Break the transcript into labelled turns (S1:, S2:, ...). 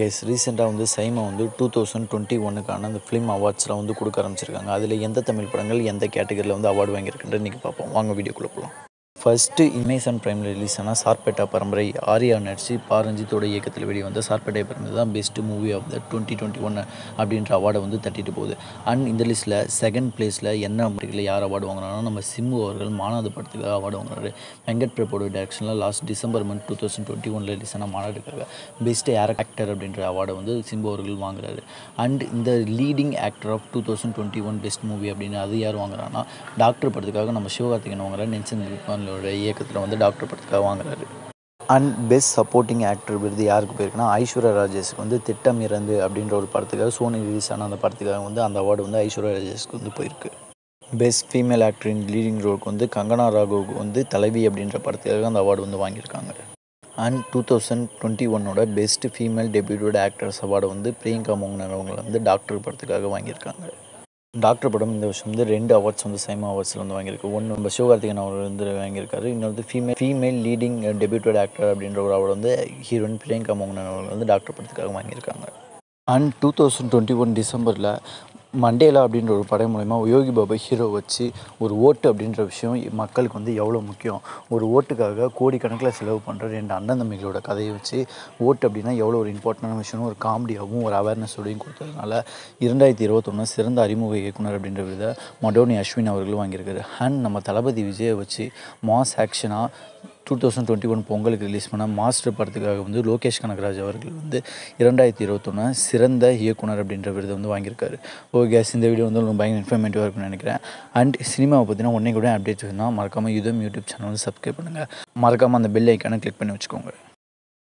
S1: guys ரீசெண்டாக வந்து சைமா வந்து டூ தௌசண்ட் டுவெண்ட்டி ஒன்னுக்கான அந்த ஃபிலிம் அவார்ட்ஸ்லாம் வந்து கொடுக்க ஆரம்பிச்சிருக்காங்க அதில் எந்த தமிழ் படங்கள் எந்த கேட்டகரியில் வந்து அவார்டு வாங்கியிருக்குன்ற இன்றைக்கி பார்ப்போம் வாங்க வீடியோக்குள்ளே போகலாம் ஃபஸ்ட்டு இமேசன் பிரைமில் ரிலீஸ் ஆனால் சார்பேட்டா பரம்பரை ஆர்யா நடிச்சு பாரஞ்சித்தோட இயக்கத்தில் வெளிவந்த சார்பேட்டை பரம்பரை தான் best movie of the twenty twenty one அப்படின்ற அவார்டை வந்து தட்டிட்டு போகுது அண்ட் இந்த லிஸ்ட்டில் செகண்ட் பிளேஸில் என்ன படத்தில் யார் அவார்டு வாங்குறாங்கன்னா நம்ம சிம்பு அவர்கள் மாநாடு படத்துக்காக அவார்டு வாங்குறாரு வெங்கட் பிரபோட டேரக்ஷனில் last December month two thousand twenty ஒனில் ரிலீஸ் ஆன மாநாடுக்காக பெஸ்ட் ஏர் ஆக்டர் அப்படின்ற அவார்டை வந்து சிம்பு அவர்கள் வாங்குறாரு அண்ட் இந்த leading actor of two thousand twenty one best movie அப்படின்னு அது யார் வாங்குறாங்கன்னா டாக்டர் படத்துக்காக நம்ம சிவகார்த்திகேயன் வாங்குறாரு நென்சன் இர்ஃபானோட இயக்கத்தில் வந்து டாக்டர் படத்துக்காக வாங்குறாரு அண்ட் பெஸ்ட் சப்போர்ட்டிங் ஆக்டர் விருது யாருக்கு போயிருக்குன்னா ஐஸ்வர்யா ராஜேஷ்க்கு வந்து திட்டம் இறந்து அப்படின்ற ஒரு படத்துக்காக சோனி ரிலீஸ் ஆன அந்த படத்துக்காக வந்து அந்த அவார்டு வந்து ஐஸ்வர்யா ராஜேஷ்க்கு வந்து போயிருக்கு பெஸ்ட் ஃபீமேல் ஆக்டரின் லீடிங் ரோலுக்கு வந்து கங்கனா ராகவுக்கு வந்து தலைவி அப்படின்ற படத்துக்காக அந்த அவார்டு வந்து வாங்கியிருக்காங்க அண்ட் டூ தௌசண்ட் டுவெண்ட்டி ஒன்னோட best female debuted actors award வந்து பிரியங்கா மோகன் அவங்க வந்து டாக்டர் படத்துக்காக வாங்கியிருக்காங்க டாக்டர் படம் இந்த வருஷம் வந்து ரெண்டு அவார்ட்ஸ் வந்து சைமா அவார்ட்ஸில் வந்து வாங்கியிருக்கு ஒன்று நம்ம சிவகார்த்திகேயன் அவர் வந்து வாங்கியிருக்காரு இன்னொரு female female leading debuted actor அப்படின்ற ஒரு அவார்டு வந்து ஹீரோயின் பிரியங்கா மோகன் அவர்கள் வந்து டாக்டர் படத்துக்காக வாங்கியிருக்காங்க and two thousand twenty one டிசம்பரில் மண்டேலா அப்படின்ற ஒரு படம் மூலிமா யோகி பாபா ஹீரோ வச்சு ஒரு ஓட்டு அப்படின்ற விஷயம் மக்களுக்கு வந்து எவ்வளோ முக்கியம் ஒரு ஓட்டுக்காக கோடிக்கணக்கில் செலவு பண்ணுற ரெண்டு அண்ணன் தம்பிகளோட கதையை வச்சு ஓட்டு அப்படின்னா எவ்வளோ ஒரு இம்பார்ட்டண்டான விஷயம் ஒரு காமெடியாகவும் ஒரு அவேர்னஸோடையும் கொடுத்ததுனால இரண்டாயிரத்தி இருபத்தொன்று சிறந்த அறிமுக இயக்குனர் அப்படின்ற வித மடோனி அஸ்வின் அவர்களும் வாங்கியிருக்காரு அண்ட் நம்ம தளபதி விஜயை வச்சு மாஸ் ஆக்ஷனாக டூ தௌசண்ட் டுவெண்ட்டி ஒன் பொங்கலுக்கு ரிலீஸ் பண்ண மாஸ்டர் படத்துக்காக வந்து லோகேஷ் கனகராஜ் அவர்கள் வந்து இரண்டாயிரத்தி இருபத்தொன்று சிறந்த இயக்குனர் அப்படின்ற விருதை வந்து வாங்கியிருக்காரு ஓகே கேஸ் இந்த வீடியோ வந்து உங்களுக்கு பயங்கர இன்ஃபர்மேட்டிவாக இருக்கும்னு நினைக்கிறேன் அண்ட் சினிமாவை பற்றினா உடனே கூட அப்டேட்ஸ் வேணும்னா மறக்காமல் யுதம் யூடியூப் சேனல் வந்து சப்ஸ்கிரைப் பண்ணுங்கள் மறக்காமல் அந்த பெல் ஐக்கானை கிளிக் பண்ணி வச்சுக்கோங்க